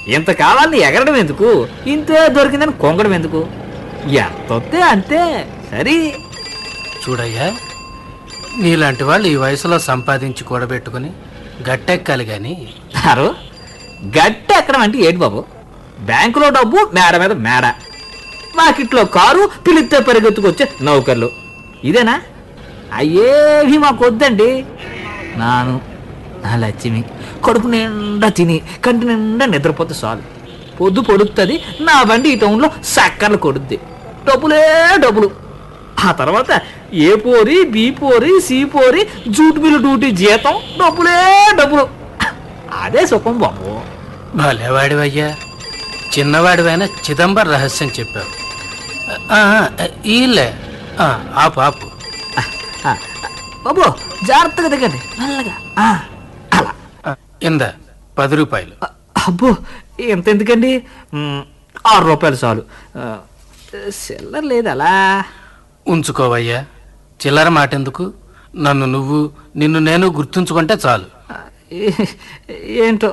ఇంత కావాలని ఎగరడం ఎందుకు ఇంతే దొరికిందని కొంగడం ఎందుకు ఎంత వస్తే అంతే సరే చూడయ్యా నీలాంటి వాళ్ళు ఈ వయసులో సంపాదించి కూడబెట్టుకుని గట్టెక్కాలి గాని సారు గట్టి ఎక్కడం అంటే ఏంటి బాబు బ్యాంకులో డబ్బు మేడ మీద మేడ మాకిట్లో కారు పిలిస్తే పరిగెత్తుకొచ్చే నౌకర్లు ఇదేనా అయ్యేవి మాకు వద్దండి నాను నా లక్ష్మి కడుపు నిండా తిని కంటి నిండా నిద్రపోతే చాలు పొద్దు పొడుస్తుంది నా బండి ఈ టౌన్లో సక్కర్లు కొడుద్ది డబ్బులే డబ్బులు ఆ తర్వాత ఏ పోరి బి పోరి సి పోరి జూట్ బిల్లు డ్యూటీ జీతం డబ్బులే డబ్బులు అదే సుఖం బాబు భలేవాడివయ్యా చిన్నవాడివైనా చిదంబర రహస్యం చెప్పావు ఆ, ఈలే ఆ, ఆపు ఆపు ఆ, బాబు జాగ్రత్తగా దిగండి మెల్లగా ఆ, అలా ఆ, ఇందా పది రూపాయలు ఆ, అబ్బో ఎంత ఎందుకండి మ్, ఆరు రూపాయలు చాలు ఆ, చిల్లర లేదు అలా ఉంచుకోవయ్యా చిల్లర మాట ఎందుకు నన్ను నువ్వు నిన్ను నేను గుర్తుంచుకుంటే చాలు ఆ, ఏ- ఏంటో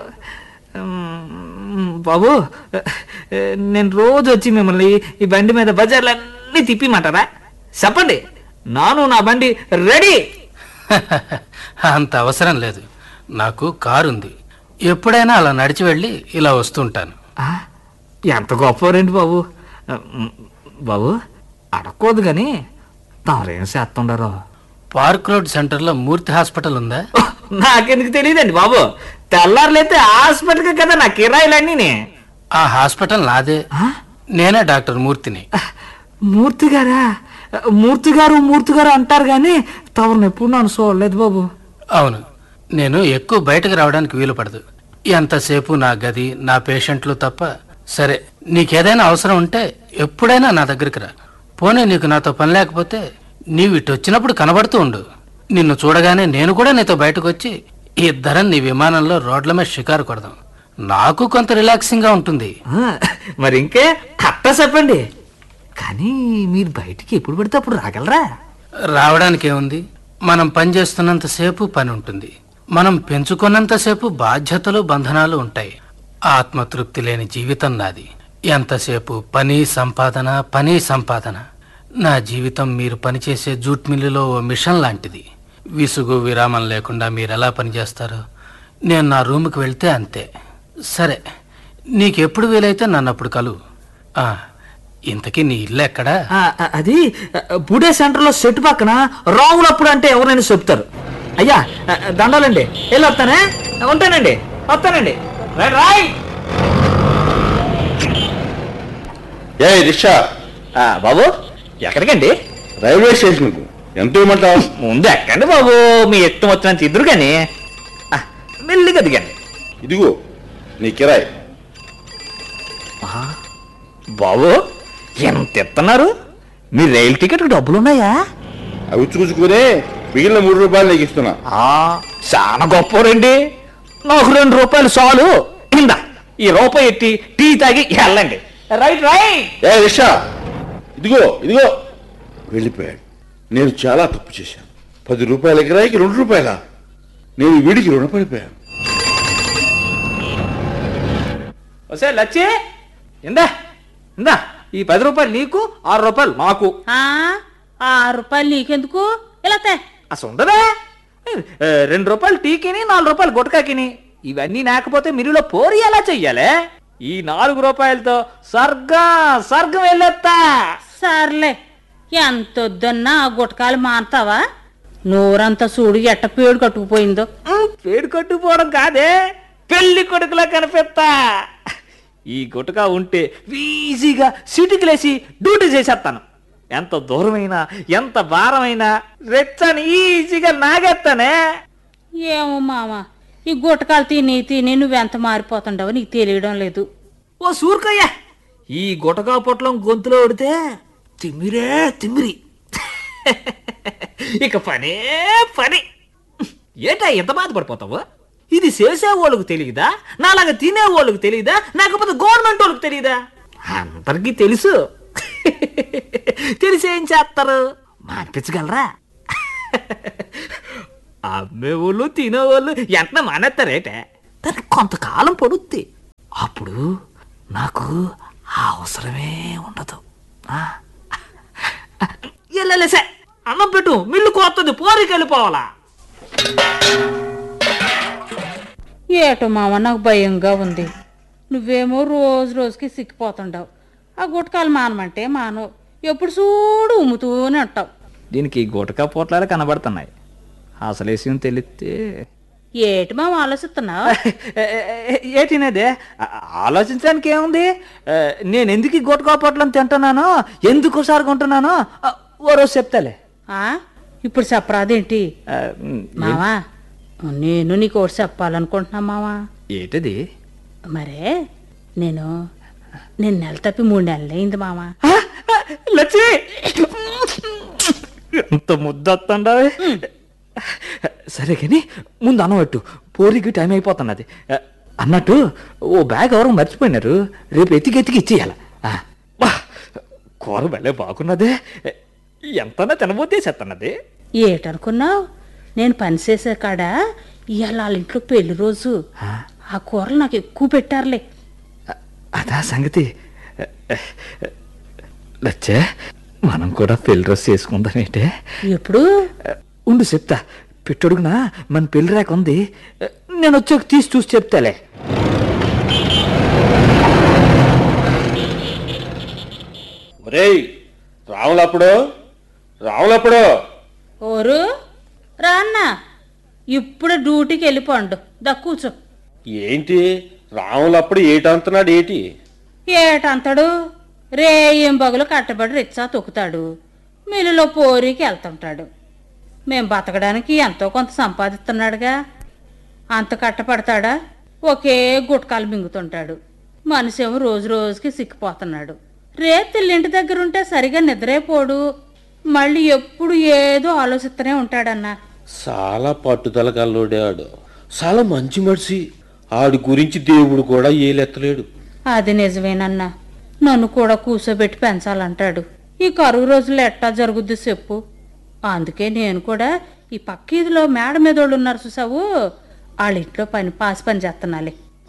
మ్, బాబు నేను రోజు వచ్చి మిమ్మల్ని ఈ బండి మీద బజార్లన్నీ తిప్పిమంటారా చెప్పండి నాను నా బండి రెడీ అంత అవసరం లేదు నాకు కారు ఉంది ఎప్పుడైనా అలా నడిచి వెళ్ళి ఇలా వస్తుంటాను ఆ, ఎంత గొప్పవారండి బాబు మ్, బాబు అడగకూడదు కానీ తమరేం చేస్తుండారో పార్క్ రోడ్ సెంటర్లో మూర్తి హాస్పిటల్ ఉందా ఓహ్, నాకెందుకు తెలియదండి బాబు తెల్లారులైతే హాస్పిటల్కి కదా నా కిరాయిలన్నీ ఆ హాస్పిటల్ నాదే నేనే డాక్టర్ మూర్తిని మూర్తి గారా మూర్తి గారు మూర్తి గారు అంటారు కానీ తమరిని ఎప్పుడు నన్ను చూడలేదు బాబు అవును నేను ఎక్కువ బయటకు రావడానికి వీలు పడదు ఎంతసేపు నా గది నా పేషెంట్లు తప్ప సరే నీకేదైనా అవసరం ఉంటే ఎప్పుడైనా నా దగ్గరికి రా పోనీ నీకు నాతో పని లేకపోతే నీవు ఇటు వచ్చినప్పుడు కనబడుతూ ఉండు నిన్ను చూడగానే నేను కూడా నీతో బయటకు వచ్చి ఇద్దరం నీ విమానంలో రోడ్ల మీద షికారు కొడదాం నాకు కొంత రిలాక్సింగ్గా ఉంటుంది ఆ, మరి ఇంకే అట్ట చెప్పండి కానీ మీరు బయటికి ఎప్పుడు పడితే అప్పుడు రాగలరా రావడానికి ఏముంది మనం పనిచేస్తున్నంతసేపు పని ఉంటుంది మనం పెంచుకున్నంతసేపు బాధ్యతలు బంధనాలు ఉంటాయి ఆత్మతృప్తి లేని జీవితం నాది ఎంతసేపు పని సంపాదన పని సంపాదన నా జీవితం మీరు పనిచేసే జూట్ మిల్లులో ఓ మిషన్ లాంటిది విసుగు విరామం లేకుండా మీరు ఎలా పనిచేస్తారో నేను నా రూమ్కి వెళ్తే అంతే సరే నీకెప్పుడు వీలైతే నన్ను అప్పుడు కలువు ఆ, ఇంతకీ నీ ఇల్లు ఎక్కడా ఆ, ఆ, అది ఆ, బుడే సెంటర్లో సెట్ పక్కన రావులప్పుడు అంటే ఎవరైనా చెప్తారు అయ్యా ఆ, దండాలండి వెళ్ళి వస్తానే ఉంటానండి వస్తానండి రైట్ రాయ్ ఏ రిక్షా ఆ, బాబు ఎక్కడికండి రైల్వే స్టేషన్కు ఎంత ఇవ్వమంటావు ముందు ఎక్కండి బాబు మీ ఇష్టం వచ్చినంత ఇద్దరు కానీ ఆ, మెల్లిగా దిగండి ఇదిగో నీ కిరాయి బాబు ఎంత ఇస్తున్నారు మీ రైలు టికెట్ డబ్బులు ఉన్నాయా అవి ఉచ్చుకుచ్చుకునే మిగిలిన మూడు రూపాయలు నీకు ఇస్తున్నా ఆ, చాలా గొప్పరండి నాకు రెండు రూపాయలు చాలు ఇందా ఈ రూపాయి ఎట్టి టీ తాగి వెళ్ళండి రైట్ రైట్ ఏ రిక్షా ఇదిగో ఇదిగో వెళ్ళిపోయాడు నేను చాలా తప్పు చేశాను పది రూపాయల కిరాయికి రెండు రూపాయల నేను వీడికి రుణపడిపోయాను వసే లచ్చి ఇందా ఇందా ఈ పది రూపాయలు నీకు ఆరు రూపాయలు నాకు ఆ ఆరు రూపాయలు నీకెందుకు ఇలా తే అసలు ఉండదా ఏ, రెండు రూపాయలు టీకిని నాలుగు రూపాయలు గుటకాకిని ఇవన్నీ లేకపోతే మిరిలో పోరి ఎలా చెయ్యాలి ఈ నాలుగు రూపాయలతో స్వర్గం స్వర్గం వెళ్ళొత్తా సర్లే ఎంత వద్దన్నా ఆ గుటకాలు మారుతావా నోరంతా చూడు ఎట్ట పేడు కట్టుకుపోయిందో ఉమ్, పేడు కట్టుపోవడం కాదే పెళ్లి కొడుకులా కనిపిస్తా ఈ గుటక ఉంటే ఈజీగా సిటీకిలేసి డ్యూటీ చేసేస్తాను ఎంత దూరమైనా ఎంత భారమైనా రెచ్చని ఈజీగా నాగేస్తానే ఏమో మామ ఈ గుటకాలు తిని తిని నువ్వెంత మారిపోతుండవో నీకు తెలియడం లేదు ఓ సూర్కయ్య ఈ గుటకా పొట్లం గొంతులో ఉడితే తిమ్మిరే తిమ్మిరి ఇక పనే పని ఏటా ఎంత బాధపడిపోతావు ఇది చేసే వాళ్ళకు తెలియదా నాలాగా తినే వాళ్ళకు తెలియదా లేకపోతే గవర్నమెంట్ వాళ్ళకి తెలియదా అందరికీ తెలుసు తెలిసి ఏం చేస్తారు మానిపించగలరా అమ్మేవాళ్ళు తినేవాళ్ళు ఎంత మానేస్తారేటే దానికి కొంతకాలం పడుద్ది అప్పుడు నాకు ఆ అవసరమే ఉండదు ఆ? ఎల్లలేసే అన్నం పెట్టు మిల్లు కోస్తుంది పోరికి వెళ్ళిపోవాలా ఏటో మామ నాకు భయంగా ఉంది నువ్వేమో రోజు రోజుకి సిక్కిపోతుండవు ఆ గుట్టకాలు మానమంటే మానవు ఎప్పుడు చూడు ఉమ్ముతూనే ఉంటావు దీనికి గుటకా పోట్లాలు కనబడుతున్నాయి అసలు విషయం తెలిస్తే ఏటి మామ ఆలోచిస్తున్నావు ఏటినదే ఆలోచించడానికి ఏముంది ఆ, నేను ఎందుకు ఈ గుటకా పొట్లను తింటున్నానో ఎందుకు సార్ కొంటున్నానో ఆ, ఓ రోజు చెప్తాలే ఆ? ఇప్పుడు చెప్పరాదేంటి ఆ, ఉమ్, మావా నేను నీకు ఒకటి చెప్పాలనుకుంటున్నా మావా ఏటది మరే నేను నేను నెల తప్పి మూడు నెలలు అయింది మావా ఆ, ఆ, లక్ష్మి ఎంత ముద్దొస్తుండవే సరే కానీ ముందు అనవట్టు పోరికి టైం అయిపోతున్నది ఆ, అన్నట్టు ఓ బ్యాగ్ ఎవరు మర్చిపోయినారు రేపు ఎతికి ఎతికి ఇచ్చేయాల ఆ, బా, కూర భలే బాగున్నదే ఎంతనా తినబోతే చెత్తన్నది ఏటనుకున్నావు నేను పని చేసే కాడ ఇవాళ వాళ్ళ ఇంట్లో పెళ్లి రోజు ఆ, ఆ కూరలు నాకు ఎక్కువ పెట్టారులే అ- అదా సంగతి లచ్చే మనం కూడా పెళ్లి డ్రెస్ చేసుకుందామేంటే ఎప్పుడు ఉండు చెప్తా పెట్టడుగునా మన పెళ్లి రేఖ ఉంది నేను వచ్చాక తీసి చూసి చెప్తాలే ఒరేయ్ రావులప్పుడు రావులప్పుడు ఓరు రాన్న ఇప్పుడు డ్యూటీకి వెళ్ళిపోండు దా కూర్చో ఏంటి రావులప్పుడు ఏటంటున్నాడు ఏటి ఏటంతాడు రేయం బగులు కట్టబడి రిచ్చా తొక్కుతాడు మిల్లులో పోరికి వెళ్తుంటాడు మేం బతకడానికి ఎంతో కొంత సంపాదిస్తున్నాడుగా అంత కట్టపడతాడా ఒకే గుట్కాలు మింగుతుంటాడు మనిషేమో రోజు రోజుకి సిక్కిపోతున్నాడు రేపు తెల్లింటి దగ్గర ఉంటే సరిగా నిద్రైపోడు మళ్ళీ ఎప్పుడు ఏదో ఆలోచిస్తూనే ఉంటాడన్నా చాలా పట్టుదల కల్లోడే ఆడు చాలా మంచి మనిషి ఆడి గురించి దేవుడు కూడా ఏలెత్తలేడు అది నిజమేనన్నా నన్ను కూడా కూర్చోబెట్టి పెంచాలంటాడు ఈ కరువు రోజులు ఎట్టా జరుగుద్ది చెప్పు అందుకే నేను కూడా ఈ పక్క ఇదిలో మేడ మీద వాళ్ళు ఉన్నారు చూసావు వాళ్ళ ఇంట్లో పని పాసి పని చేస్తున్నాలే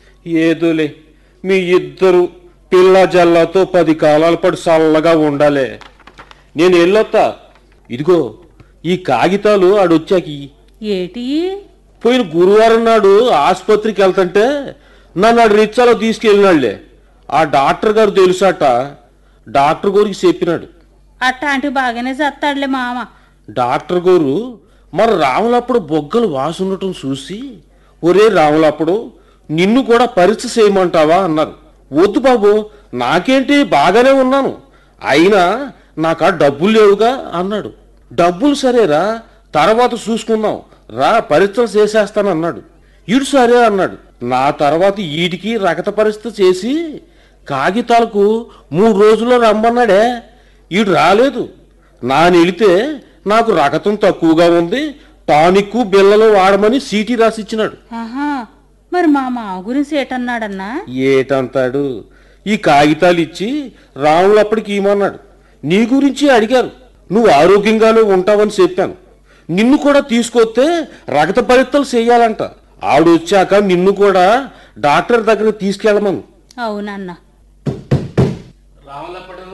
ఏదోలే మీ ఇద్దరు పిల్ల జల్లతో పది కాలాల పాటు చల్లగా ఉండాలే నేను వెళ్ళొత్తా ఇదిగో ఈ కాగితాలు ఆడొచ్చాకి ఏటి పోయిన గురువారం నాడు ఆసుపత్రికి వెళ్తుంటే నన్ను ఆడు రిచ్చాలో తీసుకెళ్ళినాడులే ఆ డాక్టర్ గారు తెలుసాట డాక్టర్ గారికి చెప్పినాడు అట్టాంటి బాగానే చేస్తాడులే మామ డాక్టర్ గారు మరి రాములప్పుడు బొగ్గలు వాసుండటం చూసి ఒరే రాములప్పుడు నిన్ను కూడా పరీక్ష చేయమంటావా అన్నారు వద్దు బాబు నాకేంటి బాగానే ఉన్నాను అయినా నాకా డబ్బులు లేవుగా అన్నాడు డబ్బులు సరేరా తర్వాత చూసుకుందాం రా పరీక్షలు చేసేస్తానన్నాడు ఈడు సరే అన్నాడు నా తర్వాత ఈడికి రక్త పరీక్ష చేసి కాగితాలకు మూడు రోజుల్లో రమ్మన్నాడే ఈడు రాలేదు నా వెళితే నాకు రకతం తక్కువగా ఉంది టానిక్ బిళ్ళలు వాడమని సీటీ రాసిచ్చినాడు ఆహా మరి మా మామ గురించి ఏటన్నాడన్నా ఏటంటాడు ఈ కాగితాలు ఇచ్చి రాములప్పటికి ఇమ్మన్నాడు నీ గురించి అడిగారు నువ్వు ఆరోగ్యంగానే ఉంటావని చెప్పాను నిన్ను కూడా తీసుకొస్తే రక్త పరీక్షలు చేయాలంట ఆవిడ వచ్చాక నిన్ను కూడా డాక్టర్ దగ్గర తీసుకెళ్ళమను అవునన్నా రాములప్పుడు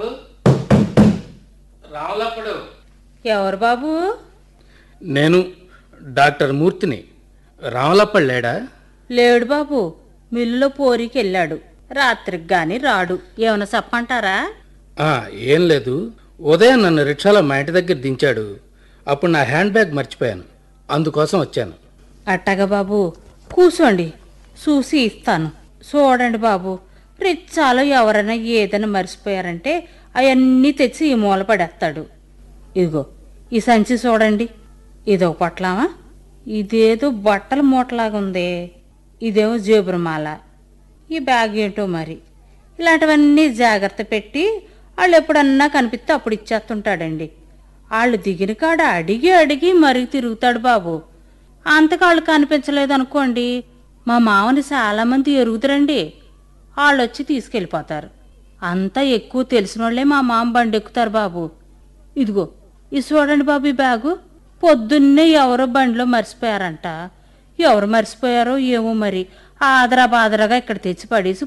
రాములప్పుడు ఎవరు బాబు నేను డాక్టర్ మూర్తిని రాములప్పడు లేడా లేడు బాబు మిల్లులో పోరికి వెళ్ళాడు రాత్రికి గాని రాడు ఏమైనా చెప్పంటారా ఆ, ఏం లేదు ఉదయం నన్ను రిక్షాలో మా ఇంటి దగ్గర దించాడు అప్పుడు నా హ్యాండ్ బ్యాగ్ మర్చిపోయాను అందుకోసం వచ్చాను అట్టగా బాబు కూర్చోండి చూసి ఇస్తాను చూడండి బాబు రిచ్చాలో ఎవరైనా ఏదైనా మర్చిపోయారంటే అవన్నీ తెచ్చి ఈ మూల పడేస్తాడు ఇదిగో ఈ సంచి చూడండి ఇదో పొట్లమా ఇదేదో బట్టల మూటలాగా ఉంది ఇదేమో జేబురుమాల ఈ బ్యాగ్ ఏంటో మరి ఇలాంటివన్నీ జాగ్రత్త పెట్టి వాళ్ళు ఎప్పుడన్నా కనిపిస్తే అప్పుడు ఇచ్చేస్తుంటాడండి వాళ్ళు దిగిన కాడ అడిగి అడిగి మరీ తిరుగుతాడు బాబు అంతకాళ్ళు కనిపించలేదు అనుకోండి మా మామని చాలామంది ఎరుగుతారండి వాళ్ళు వచ్చి తీసుకెళ్ళిపోతారు అంతా ఎక్కువ తెలిసిన వాళ్ళే మా మామ బండి ఎక్కుతారు బాబు ఇదిగో ఇది చూడండి బాబు ఈ బ్యాగు పొద్దున్నే ఎవరో బండిలో మర్చిపోయారంట ఎవరు మర్చిపోయారో ఏమో మరి ఆదరా బాదరాగా ఇక్కడ తెచ్చి పడేసి